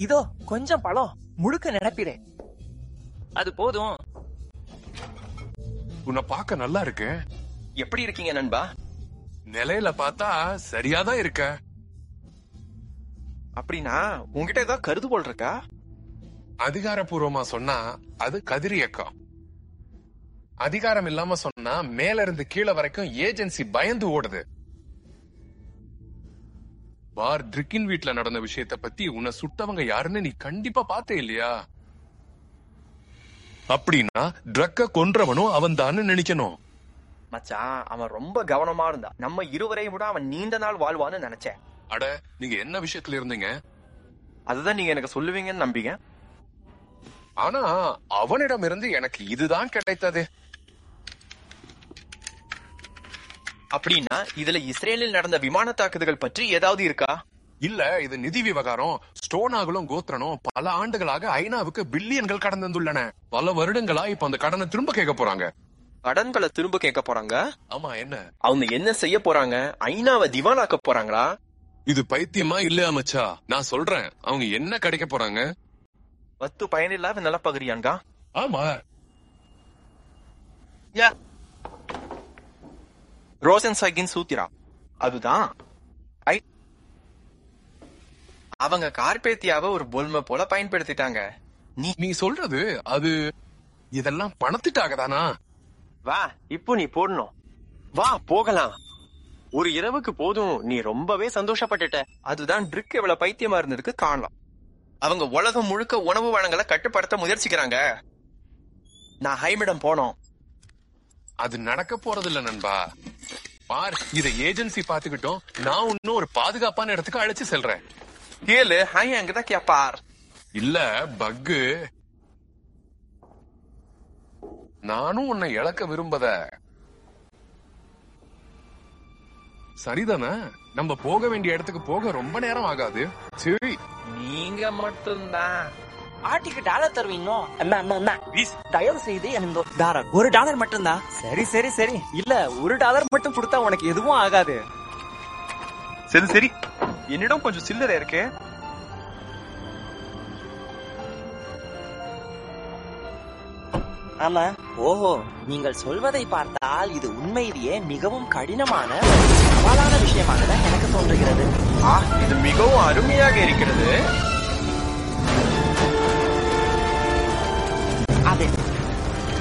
இதோ கொஞ்சம் பழம் முழுக்க நினைப்பிறேன் அது போதும் உன்னை பார்க்க நல்லா இருக்கு எப்படி இருக்கீங்க நண்பா நிலையில பார்த்தா சரியாதான் இருக்க அப்படின்னா உங்ககிட்ட ஏதாவது கருதுகோள் இருக்கா அதிகாரப்பூர்வமா சொன்னா அது கதிர் இயக்கம் அதிகாரம் இல்லாம சொன்னா மேல இருந்து கீழே வரைக்கும் ஏஜென்சி பயந்து ஓடுது பார் ட்ரிக்கின் வீட்ல நடந்த விஷயத்த பத்தி உன்னை சுட்டவங்க யாருன்னு நீ கண்டிப்பா பார்த்தே இல்லையா அப்படின்னா ட்ரக்க கொன்றவனும் அவன் நினைக்கணும் மச்சான் அவன் ரொம்ப கவனமா இருந்தா நம்ம இருவரை விட அவன் நீண்ட நாள் வாழ்வான்னு நினைச்சேன் அட நீங்க என்ன விஷயத்துல இருந்தீங்க அதுதான் நீங்க எனக்கு சொல்லுவீங்கன்னு நம்பிங்க ஆனா அவனிடம் இருந்து எனக்கு இதுதான் கிடைத்தது அப்படின்னா இதுல இஸ்ரேலில் நடந்த விமான தாக்குதல்கள் பற்றி ஏதாவது இருக்கா இல்ல இது நிதி விவகாரம் ஸ்டோனாகலும் கோத்ரனும் பல ஆண்டுகளாக ஐநாவுக்கு பில்லியன்கள் கடன் தந்துள்ளன பல வருடங்களா இப்ப அந்த கடனை திரும்ப கேட்க போறாங்க கடன்களை திரும்ப கேட்க போறாங்க ஆமா என்ன அவங்க என்ன செய்ய போறாங்க ஐநாவை திவானாக்க போறாங்களா இது பைத்தியமா இல்லையா மச்சா நான் சொல்றேன் அவங்க என்ன கிடைக்க போறாங்க பத்து பயனில்லாத நிலப்பகுதியாங்க ஆமா ரோசன் சைகின் சூத்திரா அதுதான் ஐ அவங்க கார்பேத்தியாவை ஒரு பொல்மை போல பயன்படுத்திட்டாங்க நீ நீ சொல்றது அது இதெல்லாம் பணத்திட்டாக தானா வா இப்போ நீ போடணும் வா போகலாம் ஒரு இரவுக்கு போதும் நீ ரொம்பவே சந்தோஷப்பட்டுட்ட அதுதான் ட்ரிக் எவ்வளவு பைத்தியமா இருந்ததுக்கு காரணம் அவங்க உலகம் முழுக்க உணவு வளங்களை கட்டுப்படுத்த முயற்சிக்கிறாங்க நான் ஹைமிடம் போனோம் அது நடக்க போறது இல்ல நண்பா பார் இத ஏஜென்சி பாத்துக்கிட்டோம் நான் இன்னும் ஒரு பாதுகாப்பான இடத்துக்கு அழைச்சு செல்றேன் கேளு ஹை அங்கதான் கேப்பார் இல்ல பக்கு நானும் உன்னை இழக்க விரும்பத சரிதானே நம்ம போக வேண்டிய இடத்துக்கு போக ரொம்ப நேரம் ஆகாது சரி நீங்க மட்டும்தான் ஆட்டிக்கு டாலர் தருவீங்க அண்ணா அண்ணா அண்ணா ப்ளீஸ் தயவு செய்து எனக்கு டாலர் ஒரு டாலர் மட்டும்தான் சரி சரி சரி இல்ல ஒரு டாலர் மட்டும் கொடுத்தா உனக்கு எதுவும் ஆகாது சரி சரி என்னிடம் கொஞ்சம் சில்லறை இருக்கு ஆமா ஓஹோ நீங்கள் சொல்வதை பார்த்தால் இது உண்மையிலேயே மிகவும் கடினமான ஒரு சவாலான விஷயமாக தான் எனக்கு தோன்றுகிறது ஆ இது மிகவும் அருமையாக இருக்கிறது